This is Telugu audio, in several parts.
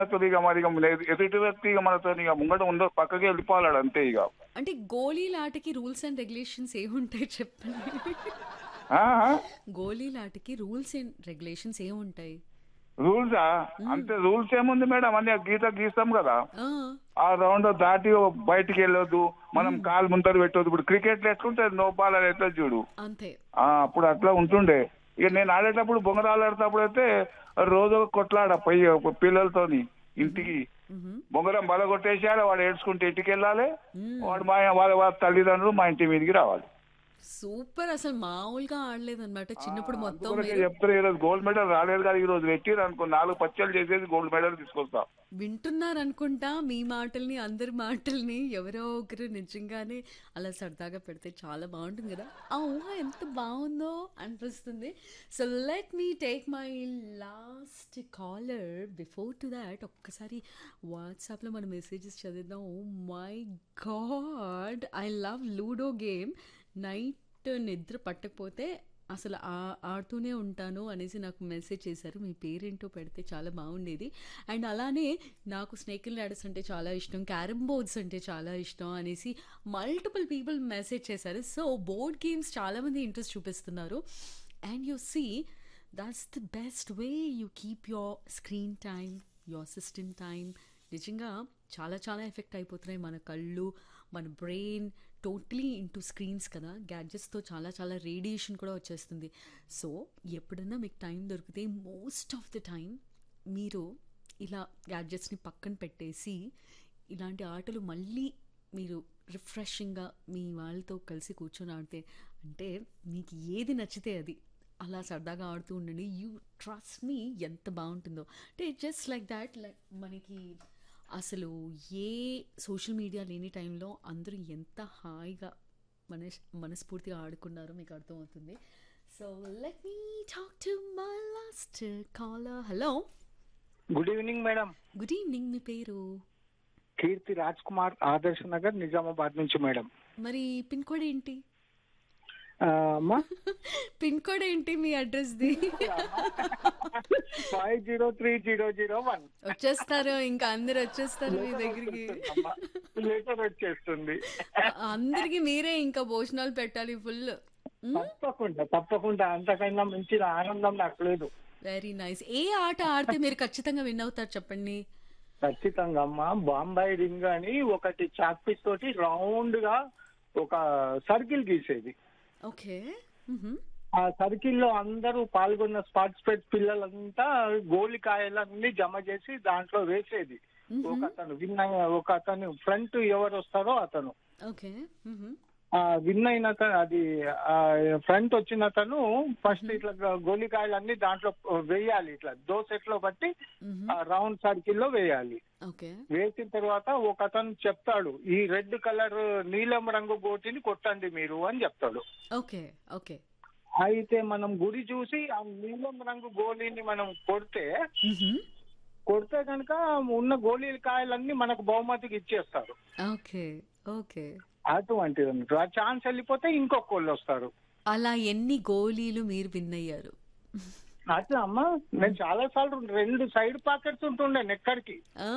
అవుతుంది ఇక మరి ఇక ఎదు- ఎదుటి వ్యక్తి ఇక మనతో ఇక ముంగట ఉందో పక్కకి వెళ్ళిపోవాలాడు అంతే ఇక అంటే గోళీలాటకి రూల్స్ అండ్ రెగ్యులేషన్స్ ఏముంటాయి చెప్పండి ఆ? గోళీలాటకి రూల్స్ అండ్ రెగ్యులేషన్స్ ఏముంటాయి రూల్సా అంతే రూల్స్ ఏముంది మేడం అన్ని గీత గీస్తాం కదా ఆ, ఆ రౌండ్ దాటి బయటికి వెళ్ళొద్దు మనం కాలు ముందర పెట్టొద్దు ఇప్పుడు క్రికెట్ ఎట్లుంటుంది నో బాల్ అని ఎట్లా చూడు అంతే ఆ, అప్పుడు అట్లా ఉంటుండే ఇక నేను ఆడేటప్పుడు బొంగరాలు ఆడేటప్పుడు అయితే రోజు ఒక కొట్లాడ పోయి ఒక పిల్లలతోని ఇంటికి మ్హూ. బొంగరం బల కొట్టేసేయాలి వాడు ఏడ్చుకుంటే ఇంటికి వెళ్ళాలి మ్మ్. వాడు మా వాళ్ళ వాళ్ళ తల్లిదండ్రులు మా ఇంటి మీదకి రావాలి సూపర్ అసలు మామూలుగా ఆడలేదు అనమాట చిన్నప్పుడు మొత్తం అందుకొరకే మీరు చెప్తారు ఈరోజు గోల్డ్ మెడల్ రాలేదు కానీ ఈ రోజు పెట్టిరు అనుకో నాలుగు పచ్చళ్ళు చేసేసి గోల్డ్ మెడల్ తీసుకొస్తా వింటున్నారు అనుకుంటా మీ మాటల్ని అందరి మాటల్ని ఎవరో ఒకరు నిజంగానే అలా సరదాగా పెడితే చాలా బాగుంటుంది కదా ఆ ఊహ ఎంత బాగుందో అనిపిస్తుంది so let me take my last caller before to that ఒక్కసారి వాట్సాప్లో మన మెసేజెస్ చదివిద్దాం oh my god I love ludo game night నిద్ర పట్టకపోతే అసలు ఆ- ఆడుతూనే ఉంటాను అనేసి నాకు మెసేజ్ చేశారు మీ పేరేంటో పెడితే చాలా బాగుండేది అండ్ అలానే నాకు స్నేక్ అండ్ ల్యాడర్స్ అంటే చాలా ఇష్టం క్యారమ్ బోర్డ్స్ అంటే చాలా ఇష్టం అనేసి మల్టిపుల్ పీపుల్ మెసేజ్ చేశారు సో బోర్డ్ గేమ్స్ చాలామంది ఇంట్రెస్ట్ చూపిస్తున్నారు and you see that's the best way you keep your screen time your system time నిజంగా చాలా చాలా ఎఫెక్ట్ అయిపోతున్నాయి మన కళ్ళు మన బ్రెయిన్ టోటలీ ఇంటూ స్క్రీన్స్ కదా గ్యాడ్జెట్స్తో చాలా చాలా రేడియేషన్ కూడా వచ్చేస్తుంది సో ఎప్పుడన్నా మీకు టైం దొరికితే మోస్ట్ ఆఫ్ ద టైం మీరు ఇలా గ్యాడ్జెట్స్ని పక్కన పెట్టేసి ఇలాంటి ఆటలు మళ్ళీ మీరు రిఫ్రెషింగ్గా మీ వాళ్ళతో కలిసి కూర్చొని ఆడితే అంటే మీకు ఏది నచ్చితే అది అలా సరదాగా ఆడుతూ ఉండండి యూ ట్రస్ట్ మీ ఎంత బాగుంటుందో అంటే జస్ట్ లైక్ దాట్ లైక్ మనకి అసలు ఏ సోషల్ మీడియా లేని టైంలో అందరూ ఎంత హాయిగా మనస్ మనస్ఫూర్తిగా ఆడుకున్నారో మీకు అర్థమవుతుంది so let me talk to my last caller hello good evening madam good evening మీ పేరు కీర్తి రాజ్ కుమార్ ఆదర్శ్ నగర్ నిజామాబాద్ నుంచి మేడం మరి పిన్ కోడ్ ఏంటి ఆ, అమ్మా పిన్ కోడ్ ఏంటి మీ అడ్రస్ది five zero three zero zero one వచ్చేస్తారు ఇంకా అందరు వచ్చేస్తారు మీ దగ్గరికి లెటర్ వచ్చేస్తుంది అందరికి మీరే ఇంకా భోజనాలు పెట్టాలి ఫుల్ తప్పకుండా తప్పకుండా అంతకన్నా మించిన ఆనందం నాకు లేదు వెరీ నైస్ ఏ ఆట ఆడితే మీరు ఖచ్చితంగా విన్ అవుతారు చెప్పండి ఖచ్చితంగా అమ్మా బాంబాయి రింగ్ అని ఒకటి చాక్పీస్ తోటి రౌండ్ గా ఒక సర్కిల్ గీసేది ఓకే ఆ సర్కిల్ లో అందరూ పాల్గొన్న పార్టిసిపేట్ పిల్లలంతా గోలికాయలన్నీ జమ చేసి దాంట్లో వేసేది ఒక అతను విన్ అయ్య- ఒక అతను ఫ్రంట్ ఎవరు వస్తారో అతను ఓకే ఆ విన్ అయిన అతను అది ఫ్రంట్ వచ్చిన అతను ఫస్ట్ ఇట్లా గోలికాయలన్నీ దాంట్లో వేయాలి ఇట్లా దోసెట్లో బట్టి రౌండ్ సర్కిల్ లో వేయాలి ఓకే వేసిన తర్వాత ఒక అతను చెప్తాడు ఈ రెడ్ కలర్ నీలం రంగు గోటిని కొట్టండి మీరు అని చెప్తాడు ఓకే ఓకే అయితే మనం గురి చూసి ఆ నీలం రంగు గోళీని మనం కొడితే కొడితే కనుక ఉన్న గోళీల కాయలన్నీ మనకు బహుమతికి ఇచ్చేస్తారు ఓకే ఓకే అటువంటిది అన్నట్టు ఆ ఛాన్స్ వెళ్ళిపోతే ఇంకొక వాళ్ళు వస్తారు అలా ఎన్ని గోళీలు మీరు విన్ అయ్యారు అట్లా అమ్మా నేను చాలా సార్లు రెండు సైడ్ పాకెట్స్ ఉంటుండే నెక్కడికి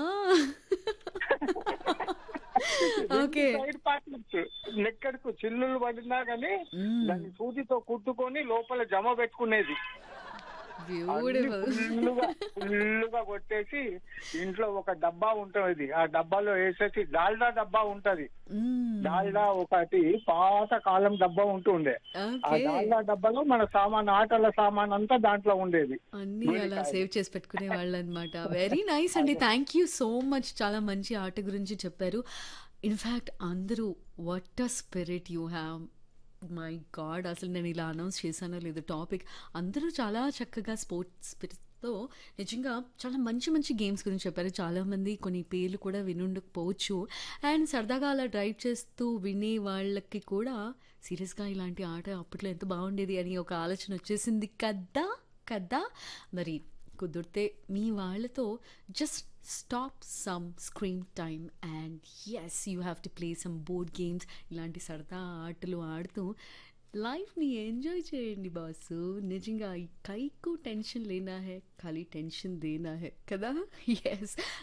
ఓకే సైడ్ పాకెట్స్ నెక్కడికి చిల్లులు పడినా గానీ దాన్ని సూదితో కుట్టుకొని లోపల జమ పెట్టుకునేది బ్యూటిఫుల్ ఫుల్లుగా ఫుల్లుగా కొట్టేసి ఇంట్లో ఒక డబ్బా ఉంటుంది ఆ డబ్బాలో వేసేసి డాల్డా డబ్బా ఉంటది డాల్డా ఒకటి పాత కాలం డబ్బా ఉంటుండే ఆ ఓకే డాల్డా డబ్బాలో మన సామాన్ ఆటల సామాన్ అంతా దాంట్లో ఉండేది అన్ని అలా సేవ్ చేసి పెట్టుకునే వాళ్ళు అనమాట వెరీ నైస్ అండి థ్యాంక్ యూ సో మచ్ చాలా మంచి ఆట గురించి చెప్పారు ఇన్ఫ్యాక్ట్ అందరూ what a spirit you have my god అసలు నేను ఇలా అనౌన్స్ చేశానో లేదు టాపిక్ అందరూ చాలా చక్కగా స్పోర్ట్స్ స్పిరిట్తో నిజంగా చాలా మంచి మంచి గేమ్స్ గురించి చెప్పారు చాలామంది కొన్ని పేర్లు కూడా వినుండకపోవచ్చు అండ్ సరదాగా అలా డ్రైవ్ చేస్తూ వినే వాళ్ళకి కూడా సీరియస్గా ఇలాంటి ఆట అప్పట్లో ఎంత బాగుండేది అని ఒక ఆలోచన వచ్చేసింది కదా కదా మరి కుదిరితే మీ వాళ్ళతో just stop some screen time and yes you have to play some board games ఇలాంటి సరదా ఆటలు ఆడుతూ లైఫ్ని ఎంజాయ్ చేయండి బాసు నిజంగా ఈ కైకు టెన్షన్ లేనా హే ఖాళీ టెన్షన్ దేనా హే కదా ఎస్